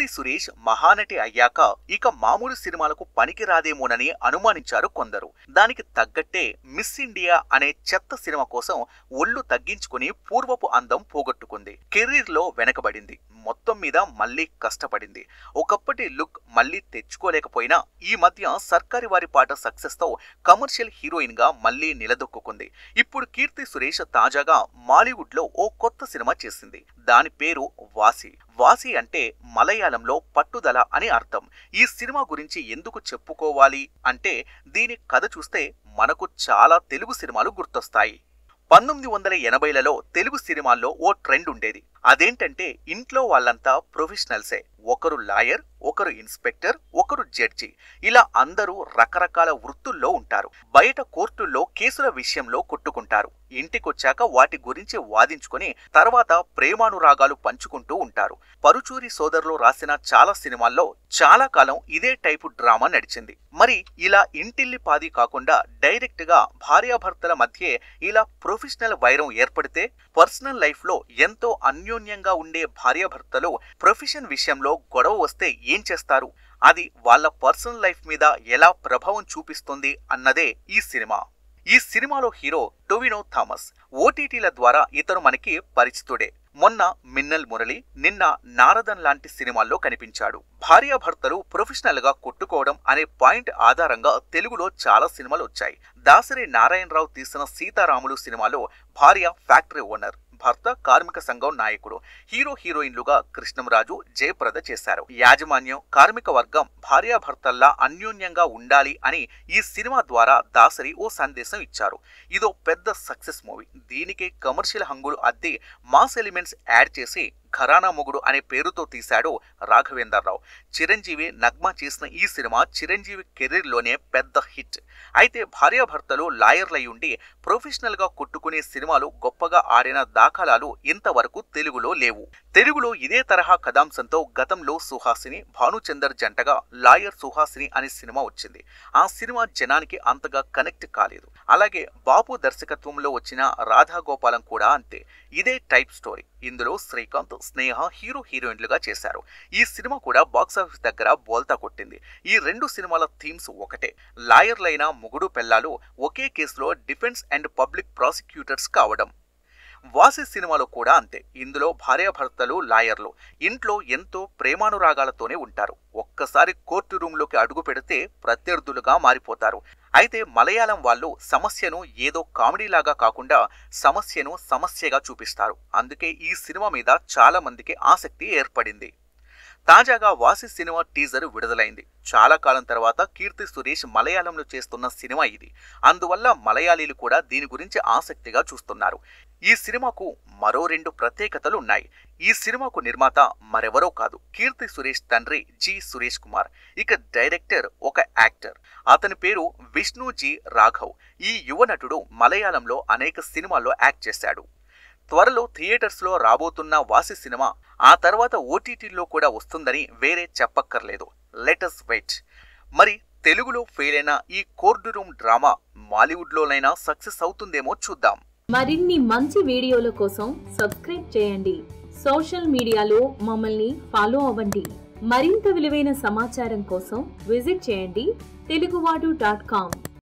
సురేష్ మహానటి అయ్యాక ఇక మామూలు సినిమాలకు పనికిరాదేమోనని అనుమానించారు కొందరు దానికి తగ్గట్టే మిస్ ఇండియా అనే చెత్త సినిమా కోసం ఒళ్ళు తగ్గించుకుని పూర్వపు అందం పోగొట్టుకుంది కెరీర్ లో వెనకబడింది మొత్తం మీద మళ్ళీ కష్టపడింది ఒకప్పటి లుక్ మళ్ళీ తెచ్చుకోలేకపోయినా ఈ మధ్య సర్కారి వారి పాట సక్సెస్ తో కమర్షియల్ హీరోయిన్ గా మళ్ళీ నిలదొక్కుంది ఇప్పుడు కీర్తి సురేష్ తాజాగా మాలీవుడ్ లో ఓ కొత్త సినిమా చేసింది దాని పేరు వాసి వాసి అంటే మలయాళంలో పట్టుదల అని అర్థం ఈ సినిమా గురించి ఎందుకు చెప్పుకోవాలి అంటే దీని కథ చూస్తే మనకు చాలా తెలుగు సినిమాలు గుర్తొస్తాయి పంతొమ్మిది వందల ఎనభైలలో తెలుగు సినిమాల్లో ఓ ట్రెండ్ ఉండేది అదేంటంటే ఇంట్లో వాళ్ళంతా ప్రొఫెషనల్సే ఒకరు లాయర్ ఒకరు ఇన్స్పెక్టర్ ఒకరు జడ్జి ఇలా అందరూ రకరకాల వృత్తుల్లో ఉంటారు బయట కోర్టుల్లో కేసుల విషయంలో కొట్టుకుంటారు ఇంటికొచ్చాక వాటి గురించి వాదించుకొని తర్వాత ప్రేమానురాగాలు పంచుకుంటూ ఉంటారు పరుచూరి సోదరులు రాసిన చాలా సినిమాల్లో చాలా కాలం ఇదే టైపు డ్రామా నడిచింది మరి ఇలా ఇంటిల్లి పాది కాకుండా డైరెక్ట్ గా భార్యాభర్తల మధ్య ఇలా ప్రొఫెషనల్ వైరం ఏర్పడితే పర్సనల్ లైఫ్ లో ఎంతో అన్యోన్యంగా ఉండే భార్యాభర్తలు ప్రొఫెషన్ విషయంలో గొడవ వస్తే ఏం చేస్తారు అది వాళ్ళ పర్సనల్ లైఫ్ మీద ఎలా ప్రభావం చూపిస్తుంది అన్నదే ఈ సినిమా ఈ సినిమాలో హీరో టొవినో థామస్ ఓటీటీల ద్వారా ఇతను మనకి పరిచితుడే మొన్న మిన్నల్ మురళి నిన్న నారదన్ లాంటి సినిమాల్లో కనిపించాడు భార్యాభర్తలు ప్రొఫెషనల్ గా కొట్టుకోవడం అనే పాయింట్ ఆధారంగా తెలుగులో చాలా సినిమాలు వచ్చాయి దాసరి నారాయణరావు తీసిన సీతారాములు సినిమాలో భార్య ఫ్యాక్టరీ ఓనర్ భర్త కార్మిక సంఘం నాయకుడు హీరో హీరోయిన్లుగా కృష్ణంరాజు జయప్రద చేశారు యాజమాన్యం కార్మిక వర్గం భార్యాభర్తల్లా అన్యోన్యంగా ఉండాలి అని ఈ సినిమా ద్వారా దాసరి ఓ సందేశం ఇచ్చారు ఇదో పెద్ద సక్సెస్ మూవీ దీనికి కమర్షియల్ హంగులు అద్ది మాస్ ఎలిమెంట్స్ యాడ్ చేసి ఘరానా మొగుడు అనే పేరుతో తీశాడు రాఘవేందర్రావు చిరంజీవి నగ్మా చేసిన ఈ సినిమా చిరంజీవి కెరీర్లోనే పెద్ద హిట్ అయితే భార్యాభర్తలు లాయర్లై ఉండి ప్రొఫెషనల్ గా కొట్టుకునే సినిమాలు గొప్పగా ఆడిన దాఖలాలు ఇంతవరకు తెలుగులో లేవు తెలుగులో ఇదే తరహా కథాంశంతో గతంలో సుహాసిని భానుచందర్ జంటగా లాయర్ సుహాసిని అనే సినిమా వచ్చింది ఆ సినిమా జనానికి అంతగా కనెక్ట్ కాలేదు అలాగే బాపు దర్శకత్వంలో వచ్చిన రాధా గోపాలం కూడా అంతే ఇదే టైప్ స్టోరీ ఇందులో శ్రీకాంత్ స్నేహ హీరో హీరోయిన్లుగా చేశారు ఈ సినిమా కూడా బాక్సాఫీస్ దగ్గర బోల్తా కొట్టింది ఈ రెండు సినిమాల థీమ్స్ ఒకటే లాయర్లైన ముగుడు పెళ్లాలు ఒకే కేసులో డిఫెన్స్ అండ్ పబ్లిక్ ప్రాసిక్యూటర్స్ కావడం వాసి సినిమాలో కూడా అంతే ఇందులో భార్యాభర్తలు లాయర్లు ఇంట్లో ఎంతో ప్రేమానురాగాలతోనే ఉంటారు ఒక్కసారి కోర్టు రూమ్లోకి అడుగు పెడితే ప్రత్యర్థులుగా మారిపోతారు అయితే మలయాళం వాళ్ళు సమస్యను ఏదో కామెడీలాగా కాకుండా సమస్యను సమస్యగా చూపిస్తారు అందుకే ఈ సినిమా మీద చాలా మందికి ఆసక్తి ఏర్పడింది తాజాగా వాసి సినిమా టీజర్ విడుదలైంది చాలా కాలం తర్వాత కీర్తి సురేష్ మలయాళంలో చేస్తున్న సినిమా ఇది అందువల్ల మలయాళీలు కూడా దీని గురించి ఆసక్తిగా చూస్తున్నారు ఈ సినిమాకు మరో రెండు ప్రత్యేకతలు ఉన్నాయి ఈ సినిమాకు నిర్మాత మరెవరో కాదు కీర్తి సురేష్ తండ్రి జి సురేష్ కుమార్ ఇక డైరెక్టర్ ఒక యాక్టర్ అతని పేరు విష్ణు జి రాఘవ్ ఈ యువ నటుడు మలయాళంలో అనేక సినిమాల్లో యాక్ట్ చేశాడు త్వరలో థియేటర్స్ లో రాబోతున్న వాసి సినిమా ఆ తర్వాత ఓటీటీలో కూడా వస్తుందని వేరే చెప్పక్కర్లేదు లెటస్ వెయిట్ మరి తెలుగులో ఫెయిల్ అయిన ఈ కోర్టు రూమ్ డ్రామా మాలీవుడ్లోనైనా సక్సెస్ అవుతుందేమో చూద్దాం మరిన్ని మంచి వీడియోల కోసం సబ్స్క్రైబ్ చేయండి సోషల్ మీడియాలో మమ్మల్ని ఫాలో అవ్వండి మరింత విలువైన సమాచారం కోసం విజిట్ చేయండి తెలుగువాడు డాట్ కామ్